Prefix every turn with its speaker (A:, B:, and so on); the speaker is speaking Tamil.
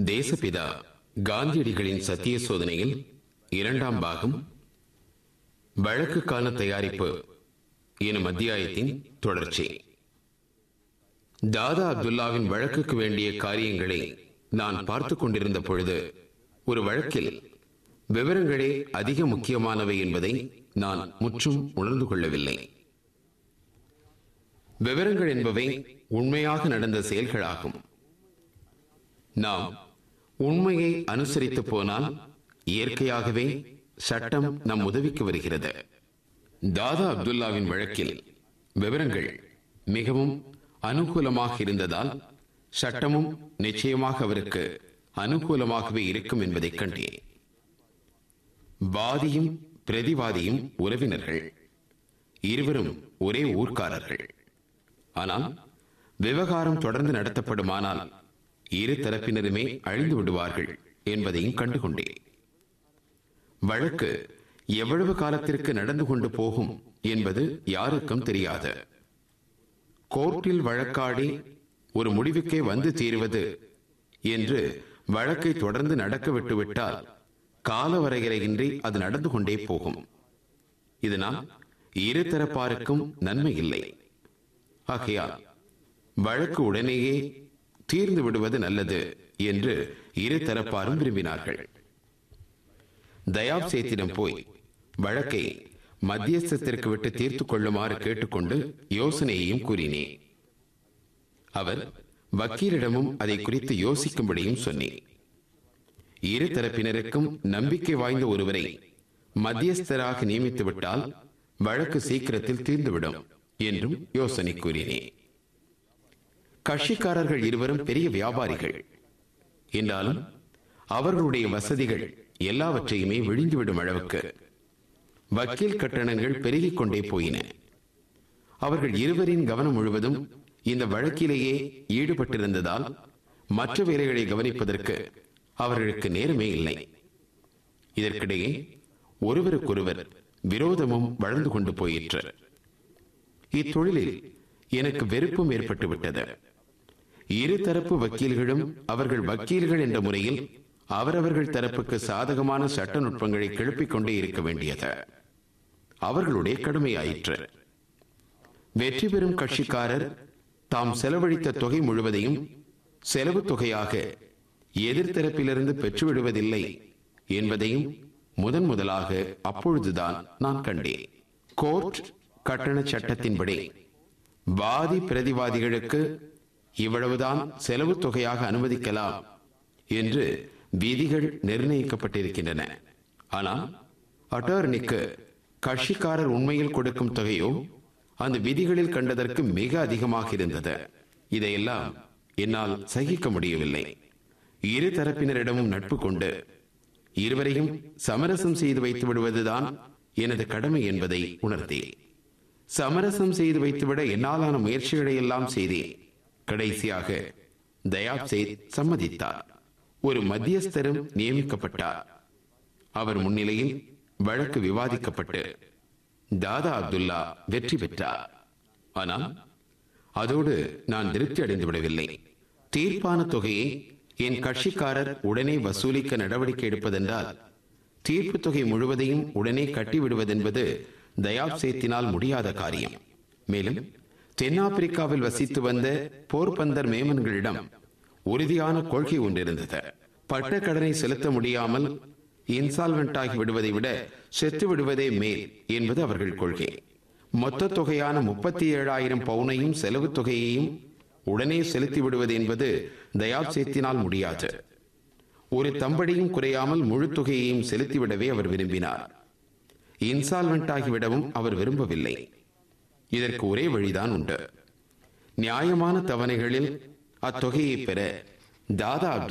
A: தேசபிதா காந்தியடிகளின் சத்திய சோதனையில் இரண்டாம் பாகம் வழக்குக்கான தயாரிப்பு எனும் அத்தியாயத்தின் தொடர்ச்சி தாதா அப்துல்லாவின் வழக்குக்கு வேண்டிய காரியங்களை நான் பார்த்துக் கொண்டிருந்த பொழுது ஒரு வழக்கில் விவரங்களே அதிக முக்கியமானவை என்பதை நான் முற்றும் உணர்ந்து கொள்ளவில்லை விவரங்கள் என்பவை உண்மையாக நடந்த செயல்களாகும் நாம் உண்மையை அனுசரித்து போனால் இயற்கையாகவே சட்டம் நம் உதவிக்கு வருகிறது தாதா அப்துல்லாவின் வழக்கில் விவரங்கள் மிகவும் அனுகூலமாக இருந்ததால் சட்டமும் நிச்சயமாக அவருக்கு அனுகூலமாகவே இருக்கும் என்பதைக் கண்டேன் வாதியும் பிரதிவாதியும் உறவினர்கள் இருவரும் ஒரே ஊர்க்காரர்கள் ஆனால் விவகாரம் தொடர்ந்து நடத்தப்படுமானால் இரு தரப்பினருமே அழிந்து விடுவார்கள் என்பதையும் கண்டுகொண்டேன் வழக்கு எவ்வளவு காலத்திற்கு நடந்து கொண்டு போகும் என்பது யாருக்கும் தெரியாது கோர்ட்டில் வழக்காடி ஒரு முடிவுக்கே வந்து தீருவது என்று வழக்கை தொடர்ந்து நடக்க விட்டுவிட்டால் கால வரையறையின்றி அது நடந்து கொண்டே போகும் இதனால் இரு தரப்பாருக்கும் நன்மை இல்லை ஆகையால் வழக்கு உடனேயே தீர்ந்து விடுவது நல்லது என்று இரு தரப்பாரும் விரும்பினார்கள் தயாப் சேத்திடம் போய் வழக்கை மத்தியஸ்தத்திற்கு விட்டு தீர்த்துக் கொள்ளுமாறு கேட்டுக்கொண்டு யோசனையையும் கூறினேன் அவர் வக்கீலிடமும் அதை குறித்து யோசிக்கும்படியும் சொன்னேன் இரு தரப்பினருக்கும் நம்பிக்கை வாய்ந்த ஒருவரை மத்தியஸ்தராக நியமித்து விட்டால் வழக்கு சீக்கிரத்தில் தீர்ந்துவிடும் என்றும் யோசனை கூறினேன் கட்சிக்காரர்கள் இருவரும் பெரிய வியாபாரிகள் என்றாலும் அவர்களுடைய வசதிகள் எல்லாவற்றையுமே விழிந்துவிடும் அளவுக்கு வக்கீல் கட்டணங்கள் பெருகிக் கொண்டே போயின அவர்கள் இருவரின் கவனம் முழுவதும் இந்த வழக்கிலேயே ஈடுபட்டிருந்ததால் மற்ற வேலைகளை கவனிப்பதற்கு அவர்களுக்கு நேரமே இல்லை இதற்கிடையே ஒருவருக்கொருவர் விரோதமும் வளர்ந்து கொண்டு போயிற்று இத்தொழிலில் எனக்கு வெறுப்பும் ஏற்பட்டு விட்டது இருதரப்பு வக்கீல்களும் அவர்கள் வக்கீல்கள் என்ற முறையில் அவரவர்கள் தரப்புக்கு சாதகமான சட்ட நுட்பங்களை கிளப்பிக் கொண்டே இருக்க வேண்டியது அவர்களுடைய கடுமையாயிற்று வெற்றி பெறும் கட்சிக்காரர் தாம் செலவழித்த தொகை முழுவதையும் செலவு தொகையாக எதிர்த்தரப்பிலிருந்து பெற்றுவிடுவதில்லை என்பதையும் முதன் முதலாக அப்பொழுதுதான் நான் கண்டேன் கோர்ட் கட்டண சட்டத்தின்படி வாதி பிரதிவாதிகளுக்கு இவ்வளவுதான் செலவு தொகையாக அனுமதிக்கலாம் என்று விதிகள் நிர்ணயிக்கப்பட்டிருக்கின்றன ஆனால் அட்டர்னிக்கு கட்சிக்காரர் உண்மையில் கொடுக்கும் தொகையோ அந்த விதிகளில் கண்டதற்கு மிக அதிகமாக இருந்தது இதையெல்லாம் என்னால் சகிக்க முடியவில்லை இரு தரப்பினரிடமும் நட்பு கொண்டு இருவரையும் சமரசம் செய்து வைத்து விடுவதுதான் எனது கடமை என்பதை உணர்ந்தேன் சமரசம் செய்து வைத்துவிட என்னாலான முயற்சிகளை எல்லாம் செய்தேன் கடைசியாக தயாப் செய்த் சம்மதித்தார் ஒரு மத்தியஸ்தரும் நியமிக்கப்பட்டார் அவர் முன்னிலையில் வழக்கு விவாதிக்கப்பட்டு தாதா அப்துல்லா வெற்றி பெற்றார் ஆனால் அதோடு நான் திருப்தி அடைந்து விடவில்லை தீர்ப்பான தொகையை என் கட்சிக்காரர் உடனே வசூலிக்க நடவடிக்கை எடுப்பதென்றால் தீர்ப்பு தொகை முழுவதையும் உடனே கட்டிவிடுவதென்பது தயாப் சேத்தினால் முடியாத காரியம் மேலும் தென்னாப்பிரிக்காவில் வசித்து வந்த போர்பந்தர் மேமன்களிடம் உறுதியான கொள்கை ஒன்றிருந்தது பட்ட கடனை செலுத்த முடியாமல் இன்சால்வெண்ட் ஆகி விடுவதை விட செத்து விடுவதே மேல் என்பது அவர்கள் கொள்கை மொத்த தொகையான முப்பத்தி ஏழாயிரம் பவுனையும் செலவு தொகையையும் உடனே செலுத்தி விடுவது என்பது தயாப் சேத்தினால் முடியாது ஒரு தம்படியும் குறையாமல் முழு தொகையையும் செலுத்திவிடவே அவர் விரும்பினார் இன்சால்வெண்ட் ஆகிவிடவும் அவர் விரும்பவில்லை இதற்கு ஒரே வழிதான் உண்டு நியாயமான தவணைகளில் அத்தொகையை பெற தாதா